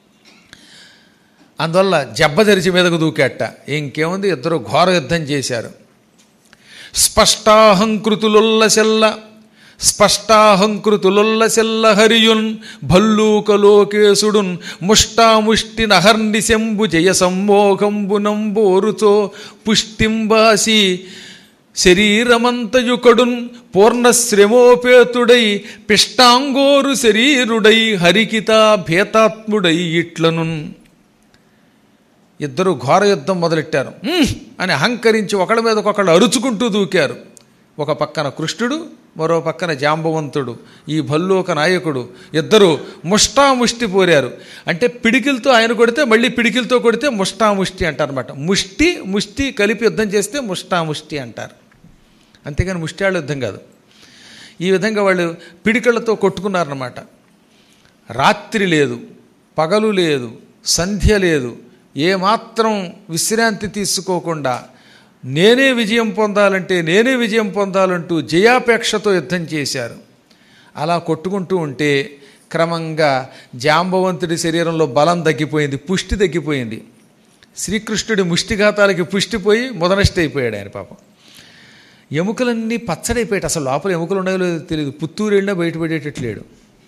అందువల్ల జబ్బ తెరిచి మీదకు దూకేట ఇంకేముంది ఇద్దరు ఘోర యుద్ధం చేశారు స్పష్టాహంకృతులుల్లసెల్ల స్పష్టాహంకృతులుల్లసిల్ల హరియున్ భల్లూకలోకేశుడున్ ముష్టాముష్టి నహర్నిశంబు జయ సమ్మోహంబునంబోరుతో పుష్టింబాసి శరీరమంతయుకడున్ పూర్ణశ్రమోపేతుడై పిష్టాంగోరు శరీరుడై హరికితా భేతాత్ముడై ఇట్లనున్ ఇద్దరు ఘోర యుద్ధం మొదలెట్టారు "ఉమ్" అని అహంకరించి ఒకళ్ళ మీద ఒకళ్ళు అరుచుకుంటూ దూకారు ఒక పక్కన కృష్ణుడు మరో పక్కన జాంబవంతుడు ఈ భల్లూక నాయకుడు ఇద్దరు ముష్టాముష్టి పోరారు అంటే పిడికిలతో ఆయన కొడితే మళ్ళీ పిడికిలతో కొడితే ముష్టాముష్టి అంటారనమాట ముష్టి ముష్టి కలిపి యుద్ధం చేస్తే ముష్టాముష్టి అంటారు అంతేగాని ముష్టాళ్ళ యుద్ధం కాదు ఈ విధంగా వాళ్ళు పిడికలతో కొట్టుకున్నారన్నమాట రాత్రి లేదు పగలు లేదు సంధ్య లేదు ఏమాత్రం విశ్రాంతి తీసుకోకుండా నేనే విజయం పొందాలంటే నేనే విజయం పొందాలంటూ జయాపేక్షతో యుద్ధం చేశారు అలా కొట్టుకుంటూ ఉంటే క్రమంగా జాంబవంతుడి శరీరంలో బలం తగ్గిపోయింది పుష్టి తగ్గిపోయింది శ్రీకృష్ణుడి ముష్టిఘాతాలకి పుష్టిపోయి మొదనష్టి అయిపోయాడు ఆయన పాపం ఎముకలన్నీ పచ్చడైపోయాయి అసలు లోపల ఎముకలు ఉన్నాయో లేదో తెలియదు పుత్తూరు వెళ్ళినా బయటపడేటట్లేడు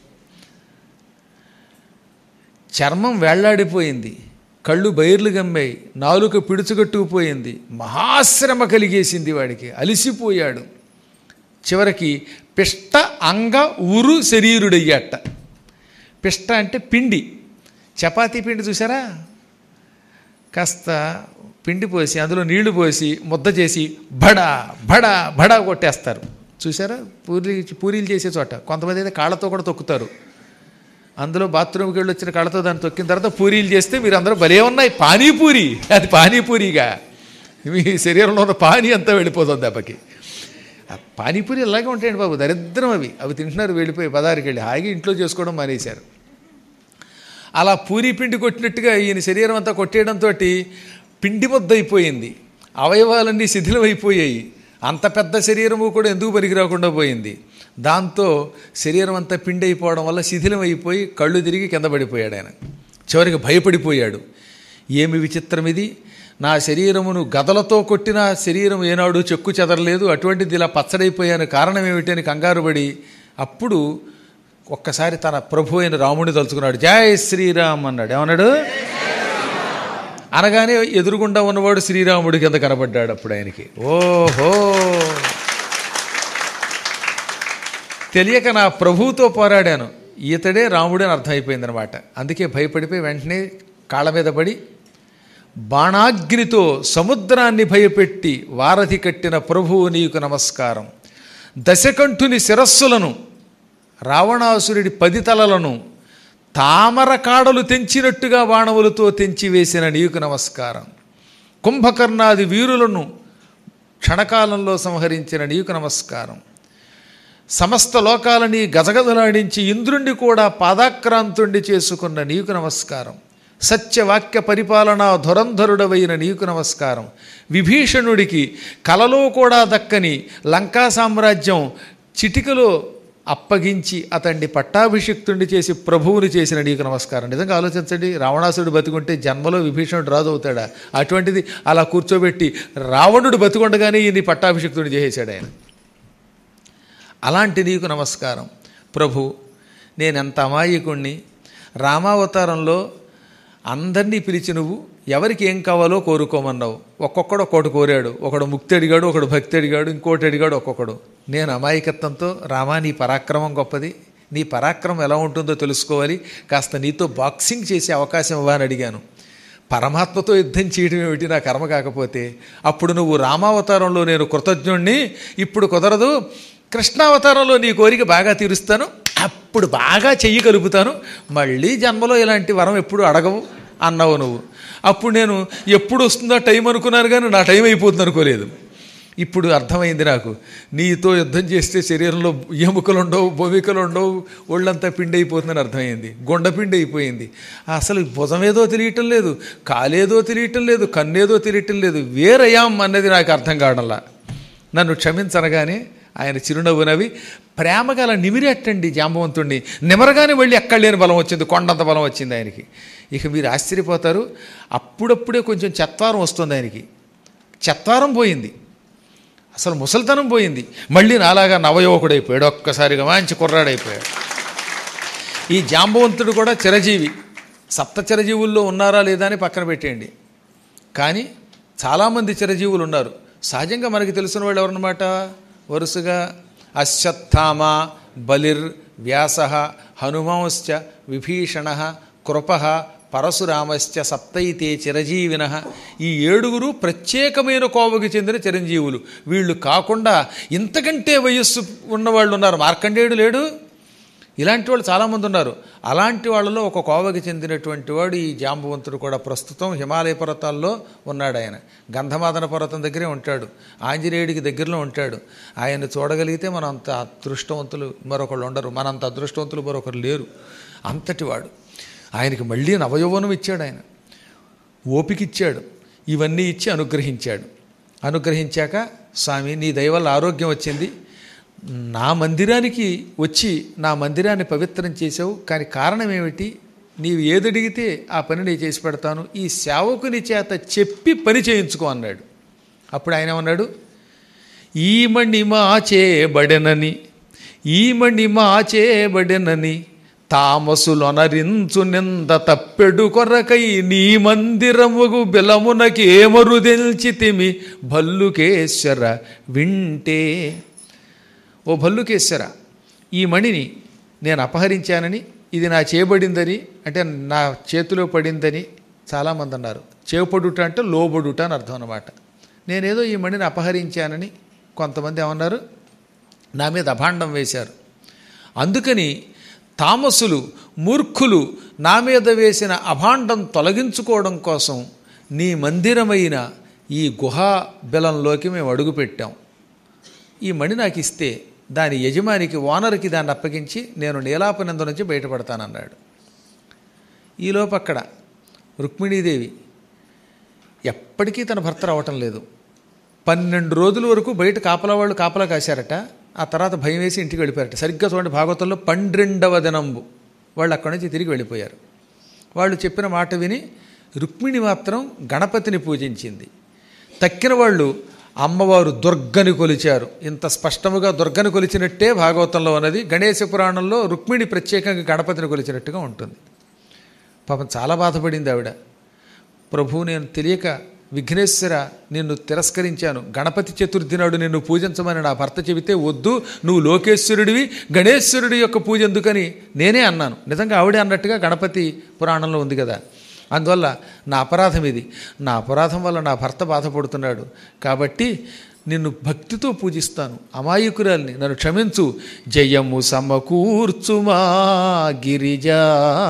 చర్మం వేళ్లాడిపోయింది కళ్ళు బైర్లు గమ్మాయి నాలుక పిడుచుగట్టుకుపోయింది మహాశ్రమ కలిగేసింది వాడికి అలిసిపోయాడు చివరికి పిష్ట అంగ ఉరు శరీరుడయ్యాట పిష్ట అంటే పిండి చపాతీ పిండి చూసారా కాస్త పిండి పోసి అందులో నీళ్లు పోసి ముద్ద చేసి బడా బడా బడా కొట్టేస్తారు చూసారా పూరీ పూరీలు చేసే చోట కొంతమంది అయితే కాళ్ళతో కూడా తొక్కుతారు అందులో బాత్రూమ్కి వెళ్ళి వచ్చిన కాళ్ళతో దాన్ని తొక్కిన తర్వాత పూరీలు చేస్తే మీరు అందరూ భలే ఉన్నాయి పానీపూరి అది పానీపూరిగా మీ శరీరంలో ఉన్న పానీ అంతా వెళ్ళిపోతుంది దెబ్బకి ఆ పానీపూరి ఇలాగే ఉంటాయండి బాబు దరిద్రం అవి అవి తింటున్నారు వెళ్ళిపోయి పదారికి వెళ్ళి హాయిగా ఇంట్లో చేసుకోవడం మానేశారు అలా పూరి పిండి కొట్టినట్టుగా ఈయన శరీరం అంతా కొట్టేయడంతో పిండి ముద్ద అయిపోయింది అవయవాలన్నీ శిథిలమైపోయాయి అంత పెద్ద శరీరము కూడా ఎందుకు పనికి రాకుండా పోయింది దాంతో శరీరం అంతా పిండి అయిపోవడం వల్ల శిథిలం అయిపోయి కళ్ళు తిరిగి కింద పడిపోయాడు ఆయన చివరికి భయపడిపోయాడు ఏమి విచిత్రం ఇది నా శరీరమును గదలతో కొట్టిన శరీరం ఏనాడు చెక్కు చెదరలేదు అటువంటిది ఇలా పచ్చడైపోయాను కారణం ఏమిటని కంగారు పడి అప్పుడు ఒక్కసారి తన ప్రభు అయిన రాముడిని తలుచుకున్నాడు జై శ్రీరామ్ అన్నాడు ఏమన్నాడు అనగానే ఎదురుగుండా ఉన్నవాడు శ్రీరాముడి కింద కనబడ్డాడు అప్పుడు ఆయనకి ఓహో తెలియక నా ప్రభువుతో పోరాడాను ఈతడే రాముడు అని అర్థమైపోయింది అనమాట అందుకే భయపడిపోయి వెంటనే కాళ్ళ మీద పడి బాణాగ్నితో సముద్రాన్ని భయపెట్టి వారధి కట్టిన ప్రభువు నీకు నమస్కారం దశకంఠుని శిరస్సులను రావణాసురుడి పది తలలను తామర కాడలు తెంచినట్టుగా బాణములతో తెంచివేసిన నీకు నమస్కారం కుంభకర్ణాది వీరులను క్షణకాలంలో సంహరించిన నీకు నమస్కారం సమస్త లోకాలని గజగజలాడించి ఇంద్రుణ్ణి కూడా పాదాక్రాంతుండి చేసుకున్న నీకు నమస్కారం సత్యవాక్య పరిపాలన ధురంధరుడవైన నీకు నమస్కారం విభీషణుడికి కలలో కూడా దక్కని లంకా సామ్రాజ్యం చిటికలో అప్పగించి అతన్ని పట్టాభిషిక్తుడిని చేసి ప్రభువుని చేసిన నీకు నమస్కారం నిజంగా ఆలోచించండి రావణాసుడు బతికుంటే జన్మలో విభీషణుడు రాజు అవుతాడా అటువంటిది అలా కూర్చోబెట్టి రావణుడు బతికుండగానే ఈయన్ని పట్టాభిషిక్తుడిని చేసేసాడు ఆయన అలాంటి నీకు నమస్కారం ప్రభు నేనెంత అమాయకుణ్ణి రామావతారంలో అందరినీ పిలిచి నువ్వు ఎవరికి ఏం కావాలో కోరుకోమన్నావు ఒక్కొక్కడు ఒక్కొక్కటి కోరాడు ఒకడు ముక్తి అడిగాడు ఒకడు భక్తి అడిగాడు ఇంకోటి అడిగాడు ఒక్కొక్కడు నేను అమాయకత్వంతో రామా నీ పరాక్రమం గొప్పది నీ పరాక్రమం ఎలా ఉంటుందో తెలుసుకోవాలి కాస్త నీతో బాక్సింగ్ చేసే అవకాశం ఇవ్వని అడిగాను పరమాత్మతో యుద్ధం చేయడం ఏమిటి నా కర్మ కాకపోతే అప్పుడు నువ్వు రామావతారంలో నేను కృతజ్ఞుణ్ణి ఇప్పుడు కుదరదు కృష్ణావతారంలో నీ కోరిక బాగా తీరుస్తాను అప్పుడు బాగా చెయ్యి కలుపుతాను మళ్ళీ జన్మలో ఇలాంటి వరం ఎప్పుడు అడగవు అన్నావు నువ్వు అప్పుడు నేను ఎప్పుడు వస్తుందో టైం అనుకున్నాను కానీ నా టైం అయిపోతుంది అనుకోలేదు ఇప్పుడు అర్థమైంది నాకు నీతో యుద్ధం చేస్తే శరీరంలో ఎముకలు ఉండవు బొమికలు ఉండవు ఒళ్ళంతా పిండి అయిపోతుందని అర్థమైంది గుండె పిండి అయిపోయింది అసలు భుజమేదో తెలియటం లేదు కాలేదో తెలియటం లేదు కన్నేదో తెలియటం లేదు వేరయాం అన్నది నాకు అర్థం కావడంలా నన్ను క్షమించనగానే ఆయన చిరునవ్వు నవ్వి ప్రేమగా అలా నిమిరేటండి జాంబవంతుణ్ణి నిమరగానే వెళ్ళి ఎక్కడ లేని బలం వచ్చింది కొండంత బలం వచ్చింది ఆయనకి ఇక మీరు ఆశ్చర్యపోతారు అప్పుడప్పుడే కొంచెం చత్వారం వస్తుంది ఆయనకి చత్వారం పోయింది అసలు ముసలితనం పోయింది మళ్ళీ నాలాగా నవయువకుడైపోయాడు ఒక్కసారిగా మంచి కుర్రాడైపోయాడు ఈ జాంబవంతుడు కూడా చిరజీవి సప్త చిరజీవుల్లో ఉన్నారా లేదా అని పక్కన పెట్టేయండి కానీ చాలామంది చిరజీవులు ఉన్నారు సహజంగా మనకి తెలిసిన వాళ్ళు ఎవరన్నమాట వరుసగా అశ్వత్థామ బలిర్ వ్యాస హనుమాంశ్చ విభీషణ కృప పరశురామశ్చ సప్తైతే చిరజీవిన ఈ ఏడుగురు ప్రత్యేకమైన కోవకి చెందిన చిరంజీవులు వీళ్ళు కాకుండా ఇంతకంటే వయస్సు ఉన్నవాళ్ళు ఉన్నారు మార్కండేయుడు లేడు ఇలాంటి వాళ్ళు చాలామంది ఉన్నారు అలాంటి వాళ్ళలో ఒక కోవకి చెందినటువంటి వాడు ఈ జాంబవంతుడు కూడా ప్రస్తుతం హిమాలయ పర్వతాల్లో ఉన్నాడు ఆయన గంధమాదన పర్వతం దగ్గరే ఉంటాడు ఆంజనేయుడికి దగ్గరలో ఉంటాడు ఆయన చూడగలిగితే మనం అంత అదృష్టవంతులు మరొకళ్ళు ఉండరు మనంత అదృష్టవంతులు మరొకరు లేరు అంతటి వాడు ఆయనకి మళ్ళీ నవయౌవనం ఇచ్చాడు ఆయన ఓపిక ఇచ్చాడు ఇవన్నీ ఇచ్చి అనుగ్రహించాడు అనుగ్రహించాక స్వామి నీ దయ వల్ల ఆరోగ్యం వచ్చింది నా మందిరానికి వచ్చి నా మందిరాన్ని పవిత్రం చేసావు కానీ కారణం ఏమిటి నీవు ఏదడిగితే ఆ పని నేను చేసి పెడతాను ఈ సేవకుని చేత చెప్పి పని చేయించుకో అన్నాడు అప్పుడు ఆయన ఏమన్నాడు ఈ మణి మాచేబడెనని ఈ మణి మాచేబడెనని తామసులొనరించు నింద తప్పెడు కొరకై నీ మందిరముగు బిలమునకేమరు తెల్చితిమి భల్లుకేశ్వర వింటే ఓ భల్లుకేశ్వర ఈ మణిని నేను అపహరించానని ఇది నా చేయబడిందని అంటే నా చేతిలో పడిందని చాలామంది అన్నారు చేపడుట అంటే లోబడుట అని అర్థం అన్నమాట నేనేదో ఈ మణిని అపహరించానని కొంతమంది ఏమన్నారు నా మీద అభాండం వేశారు అందుకని తామసులు మూర్ఖులు నా మీద వేసిన అభాండం తొలగించుకోవడం కోసం నీ మందిరమైన ఈ గుహా బెలంలోకి మేము అడుగుపెట్టాం ఈ మణి నాకు ఇస్తే దాని యజమానికి ఓనర్కి దాన్ని అప్పగించి నేను నీలాపనందు నుంచి బయటపడతానన్నాడు ఈలోపు అక్కడ రుక్మిణీదేవి ఎప్పటికీ తన భర్త రావటం లేదు పన్నెండు రోజుల వరకు బయట కాపలా వాళ్ళు కాపలా కాశారట ఆ తర్వాత భయం వేసి ఇంటికి వెళ్ళిపోయారట సరిగ్గా చూడండి భాగవతంలో పన్నెండవ దినంబు వాళ్ళు అక్కడి నుంచి తిరిగి వెళ్ళిపోయారు వాళ్ళు చెప్పిన మాట విని రుక్మిణి మాత్రం గణపతిని పూజించింది తక్కిన వాళ్ళు అమ్మవారు దుర్గని కొలిచారు ఇంత స్పష్టముగా దుర్గని కొలిచినట్టే భాగవతంలో ఉన్నది గణేశ పురాణంలో రుక్మిణి ప్రత్యేకంగా గణపతిని కొలిచినట్టుగా ఉంటుంది పాపం చాలా బాధపడింది ఆవిడ ప్రభు నేను తెలియక విఘ్నేశ్వర నిన్ను తిరస్కరించాను గణపతి చతుర్థి నాడు నిన్ను పూజించమని నా భర్త చెబితే వద్దు నువ్వు లోకేశ్వరుడివి గణేశ్వరుడి యొక్క పూజ ఎందుకని నేనే అన్నాను నిజంగా ఆవిడే అన్నట్టుగా గణపతి పురాణంలో ఉంది కదా అందువల్ల నా అపరాధం ఇది నా అపరాధం వల్ల నా భర్త బాధపడుతున్నాడు కాబట్టి నిన్ను భక్తితో పూజిస్తాను అమాయకురాల్ని నన్ను క్షమించు జయము సమకూర్చుమా గిరిజా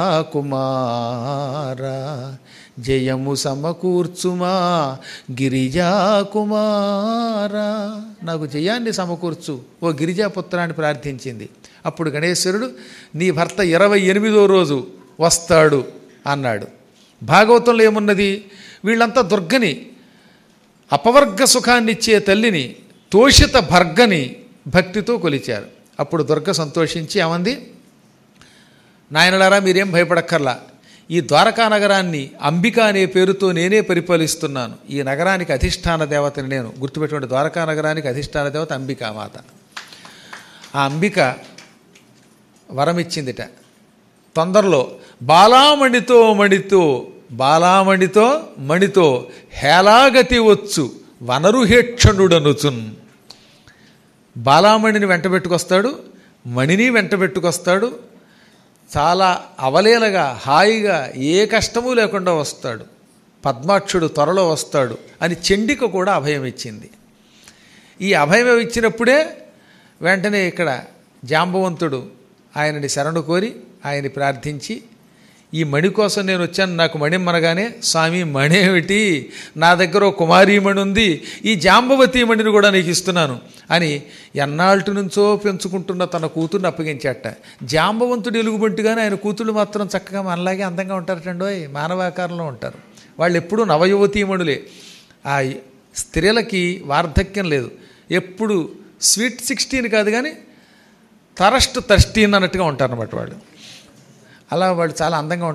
కుమారా జయము సమకూర్చుమా గిరిజా కుమారా నాకు జయాన్ని సమకూర్చు ఓ గిరిజాపుత్రాన్ని ప్రార్థించింది అప్పుడు గణేశ్వరుడు నీ భర్త ఇరవై ఎనిమిదో రోజు వస్తాడు అన్నాడు భాగవతంలో ఏమున్నది వీళ్ళంతా దుర్గని అపవర్గ సుఖాన్నిచ్చే తల్లిని తోషిత భర్గని భక్తితో కొలిచారు అప్పుడు దుర్గ సంతోషించి ఏమంది నాయనలారా మీరేం భయపడక్కర్లా ఈ ద్వారకా నగరాన్ని అంబిక అనే పేరుతో నేనే పరిపాలిస్తున్నాను ఈ నగరానికి అధిష్టాన దేవతని నేను గుర్తుపెట్టుకోండి ద్వారకా నగరానికి అధిష్టాన దేవత అంబికామాత ఆ అంబిక వరమిచ్చిందిట తొందరలో బాలామణితో మణితో బాలామణితో మణితో హేలాగతి వచ్చు వనరుహేక్షణుడనుచున్ బాలామణిని వెంటబెట్టుకొస్తాడు మణిని వెంటబెట్టుకొస్తాడు చాలా అవలేలగా హాయిగా ఏ కష్టము లేకుండా వస్తాడు పద్మాక్షుడు త్వరలో వస్తాడు అని చెండిక కూడా అభయం ఇచ్చింది ఈ అభయం ఇచ్చినప్పుడే వెంటనే ఇక్కడ జాంబవంతుడు ఆయనని శరణు కోరి ఆయన్ని ప్రార్థించి ఈ మణి కోసం నేను వచ్చాను నాకు మణి మనగానే స్వామి మణి ఏమిటి నా దగ్గర ఒక కుమారీమణి ఉంది ఈ జాంబవతి మణిని కూడా నీకు ఇస్తున్నాను అని ఎన్నాళ్ళ నుంచో పెంచుకుంటున్న తన కూతుర్ని అప్పగించాట జాంబవంతుడు ఎలుగుబంటిగానే ఆయన కూతుళ్ళు మాత్రం చక్కగా మనలాగే అందంగా ఉంటారటండోయ్ మానవాకారంలో ఉంటారు వాళ్ళు ఎప్పుడూ నవయువతీమణులే ఆ స్త్రీలకి వార్ధక్యం లేదు ఎప్పుడు స్వీట్ సిక్స్టీన్ కాదు కానీ తరస్ట్ థర్స్టీన్ అన్నట్టుగా ఉంటారన్నమాట వాళ్ళు అలా వాళ్ళు చాలా అందంగా ఉంటారు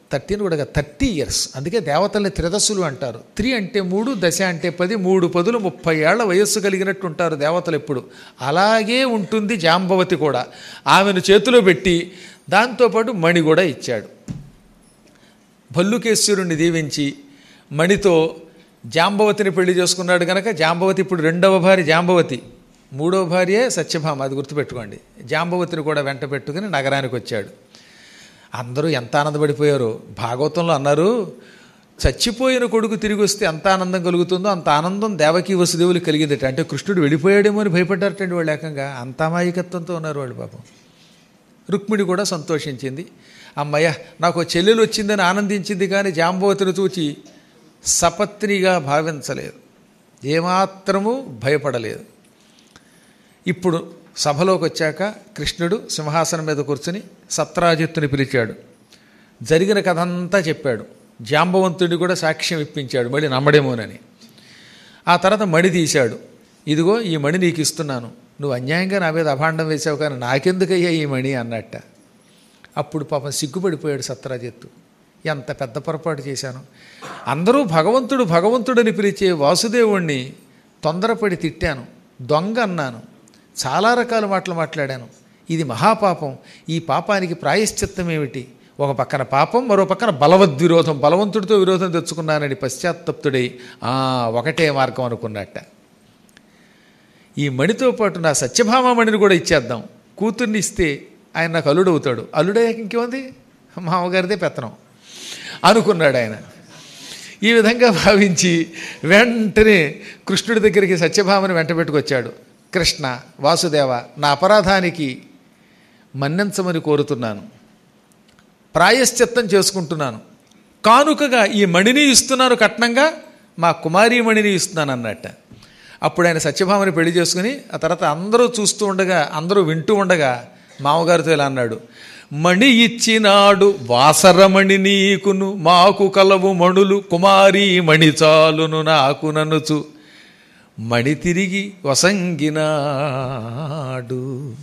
థర్టీన్ కూడా థర్టీ ఇయర్స్ అందుకే దేవతల్ని త్రిదశులు అంటారు త్రీ అంటే మూడు దశ అంటే పది మూడు పదులు ముప్పై ఏళ్ల వయస్సు కలిగినట్టు ఉంటారు దేవతలు ఎప్పుడు అలాగే ఉంటుంది జాంబవతి కూడా ఆమెను చేతిలో పెట్టి దాంతోపాటు మణి కూడా ఇచ్చాడు భల్లుకేశ్వరుణ్ణి దీవించి మణితో జాంబవతిని పెళ్లి చేసుకున్నాడు కనుక జాంబవతి ఇప్పుడు రెండవ భార్య జాంబవతి మూడవ భార్యే సత్యభామ అది గుర్తుపెట్టుకోండి జాంబవతిని కూడా వెంట పెట్టుకుని నగరానికి వచ్చాడు అందరూ ఎంత ఆనందపడిపోయారు భాగవతంలో అన్నారు చచ్చిపోయిన కొడుకు తిరిగి వస్తే ఎంత ఆనందం కలుగుతుందో అంత ఆనందం దేవకీ వసుదేవులు కలిగిందట అంటే కృష్ణుడు వెళ్ళిపోయాడేమో అని భయపడ్డారటండి వాళ్ళు ఏకంగా అంత అమాయకత్వంతో ఉన్నారు వాళ్ళు పాపం రుక్మిణి కూడా సంతోషించింది అమ్మయ్య నాకు ఓ చెల్లెలు వచ్చిందని ఆనందించింది కానీ జాంబవతిని చూచి సపత్నిగా భావించలేదు ఏమాత్రము భయపడలేదు ఇప్పుడు సభలోకి వచ్చాక కృష్ణుడు సింహాసనం మీద కూర్చుని సత్రాజిత్తుని పిలిచాడు జరిగిన కథ అంతా చెప్పాడు జాంబవంతుడిని కూడా సాక్ష్యం ఇప్పించాడు మళ్ళీ నమ్మడేమోనని ఆ తర్వాత మణి తీశాడు ఇదిగో ఈ మణి నీకు ఇస్తున్నాను నువ్వు అన్యాయంగా నా మీద అభాండం వేసావు కానీ నాకెందుకయ్యా ఈ మణి అన్నట్ట అప్పుడు పాపం సిగ్గుపడిపోయాడు సత్రాజిత్తు ఎంత పెద్ద పొరపాటు చేశాను అందరూ భగవంతుడు భగవంతుడని పిలిచే వాసుదేవుణ్ణి తొందరపడి తిట్టాను దొంగ అన్నాను చాలా రకాల మాటలు మాట్లాడాను ఇది మహాపాపం ఈ పాపానికి ప్రాయశ్చిత్తం ఏమిటి ఒక పక్కన పాపం మరో పక్కన బలవద్విరోధం బలవంతుడితో విరోధం తెచ్చుకున్నానని పశ్చాత్తప్తుడై "ఆ, ఒకటే మార్గం అనుకున్నట్ట ఈ మణితో పాటు నా సత్యభామామణిని కూడా ఇచ్చేద్దాం కూతుర్ని ఇస్తే ఆయన నాకు అల్లుడవుతాడు అల్లుడయ్యాక ఇంకేముంది మామగారిదే పెత్తనం అనుకున్నాడు ఆయన ఈ విధంగా భావించి వెంటనే కృష్ణుడి దగ్గరికి సత్యభామని వెంట పెట్టుకొచ్చాడు కృష్ణ వాసుదేవ నా అపరాధానికి మన్నించమని కోరుతున్నాను ప్రాయశ్చిత్తం చేసుకుంటున్నాను కానుకగా ఈ మణిని ఇస్తున్నాను కట్నంగా మా కుమారీ మణిని ఇస్తున్నాను అన్నట్ట అప్పుడు ఆయన సత్యభామని పెళ్లి చేసుకుని ఆ తర్వాత అందరూ చూస్తూ ఉండగా అందరూ వింటూ ఉండగా మామగారితో ఇలా అన్నాడు మణి ఇచ్చినాడు వాసరమణి నీకును మాకు కలవు మణులు కుమారీ మణి చాలును నాకు ననుచు మణి తిరిగి వసంగినాడు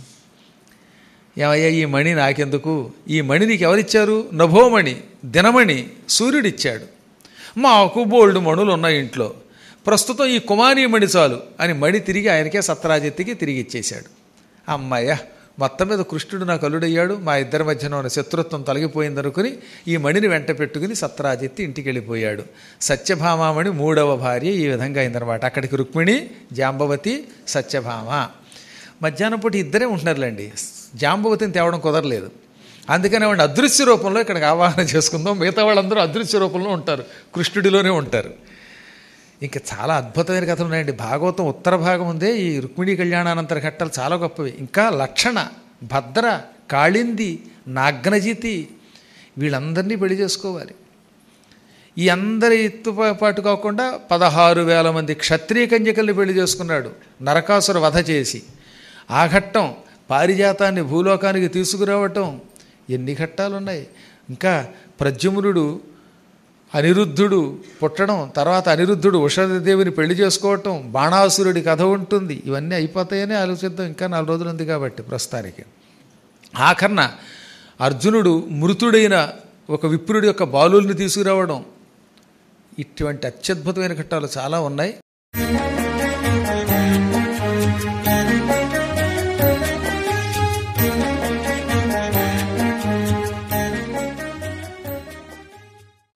ఏమయ్యా ఈ మణి నాకెందుకు ఈ మణి నీకు ఎవరిచ్చారు నభోమణి దినమణి సూర్యుడిచ్చాడు మాకు బోల్డ్ మణులు ఉన్నాయి ఇంట్లో ప్రస్తుతం ఈ కుమారీ మణి చాలు అని మణి తిరిగి ఆయనకే సత్రాజిత్తికి తిరిగి ఇచ్చేశాడు అమ్మయ్య మొత్తం మీద కృష్ణుడు నాకు అల్లుడయ్యాడు మా ఇద్దరి మధ్యన ఉన్న శత్రుత్వం తొలగిపోయిందనుకుని ఈ మణిని వెంట పెట్టుకుని సత్రాజిత్తి ఇంటికి వెళ్ళిపోయాడు సత్యభామామణి మూడవ భార్య ఈ విధంగా అయిందనమాట అక్కడికి రుక్మిణి జాంబవతి సత్యభామ మధ్యాహ్నం పూట ఇద్దరే ఉంటున్నారులేండి జాంబవతిని తేవడం కుదరలేదు అందుకని వాడిని అదృశ్య రూపంలో ఇక్కడికి ఆవాహన చేసుకుందాం మిగతా వాళ్ళందరూ అదృశ్య రూపంలో ఉంటారు కృష్ణుడిలోనే ఉంటారు ఇంకా చాలా అద్భుతమైన కథలు ఉన్నాయండి భాగవతం ఉత్తర భాగం ఉందే ఈ రుక్మిణీ కళ్యాణానంతర ఘట్టాలు చాలా గొప్పవి ఇంకా లక్షణ భద్ర కాళింది నాగ్నజితి వీళ్ళందరినీ పెళ్లి చేసుకోవాలి ఈ అందరి పాటు కాకుండా పదహారు వేల మంది క్షత్రియ కన్యకల్ని పెళ్లి చేసుకున్నాడు నరకాసుర వధ చేసి ఆ ఘట్టం పారిజాతాన్ని భూలోకానికి తీసుకురావటం ఎన్ని ఘట్టాలు ఉన్నాయి ఇంకా ప్రద్యుమ్నుడు అనిరుద్ధుడు పుట్టడం తర్వాత అనిరుద్ధుడు ఉషాదేవిని పెళ్లి చేసుకోవటం బాణాసురుడి కథ ఉంటుంది ఇవన్నీ అయిపోతాయని ఆలోచిద్దాం ఇంకా నాలుగు రోజులు ఉంది కాబట్టి ప్రస్తుతానికి ఆఖరణ అర్జునుడు మృతుడైన ఒక విప్రుడి యొక్క బాలుల్ని తీసుకురావడం ఇటువంటి అత్యద్భుతమైన ఘట్టాలు చాలా ఉన్నాయి